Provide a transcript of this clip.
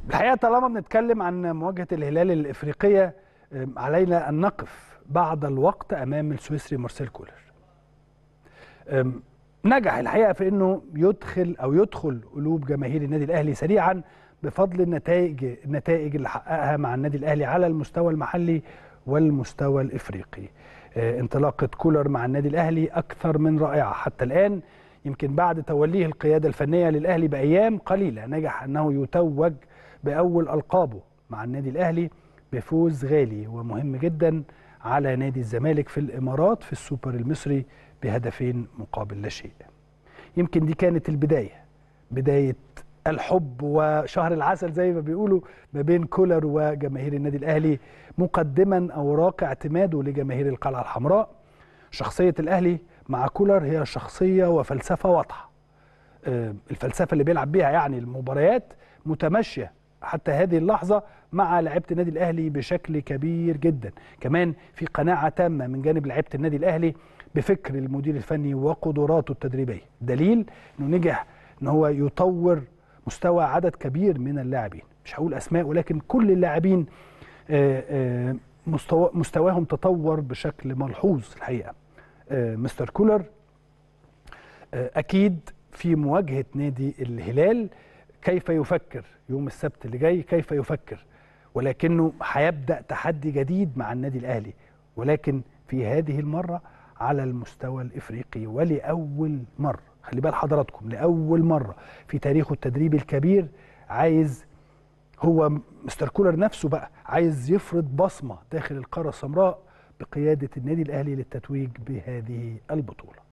الحقيقه طالما بنتكلم عن مواجهه الهلال الافريقيه أم، علينا ان نقف بعض الوقت امام السويسري مارسيل كولر. أم، نجح الحقيقه في انه يدخل او يدخل قلوب جماهير النادي الاهلي سريعا بفضل النتائج النتائج اللي حققها مع النادي الاهلي على المستوى المحلي والمستوى الافريقي. آه، انطلاقه كولر مع النادي الاهلي اكثر من رائعه حتى الان يمكن بعد توليه القياده الفنيه للاهلي بايام قليله نجح انه يتوج باول القابه مع النادي الاهلي بفوز غالي ومهم جدا على نادي الزمالك في الامارات في السوبر المصري بهدفين مقابل لا شيء. يمكن دي كانت البدايه بدايه الحب وشهر العسل زي ما بيقولوا ما بين كولر وجماهير النادي الاهلي مقدما اوراق اعتماده لجماهير القلعه الحمراء. شخصيه الاهلي مع كولر هي شخصيه وفلسفه واضحه. آه، الفلسفه اللي بيلعب بيها يعني المباريات متماشيه حتى هذه اللحظه مع لعيبه النادي الاهلي بشكل كبير جدا كمان في قناعه تامه من جانب لعيبه النادي الاهلي بفكر المدير الفني وقدراته التدريبيه دليل انه نجح ان هو يطور مستوى عدد كبير من اللاعبين مش هقول اسماء ولكن كل اللاعبين آه، آه، مستوى مستواهم تطور بشكل ملحوظ الحقيقه آه، مستر كولر آه، اكيد في مواجهه نادي الهلال كيف يفكر يوم السبت اللي جاي كيف يفكر ولكنه هيبدا تحدي جديد مع النادي الاهلي ولكن في هذه المره على المستوى الافريقي ولاول مره خلي بال حضراتكم لاول مره في تاريخه التدريبي الكبير عايز هو مستر كولر نفسه بقى عايز يفرض بصمه داخل القاره السمراء بقياده النادي الاهلي للتتويج بهذه البطوله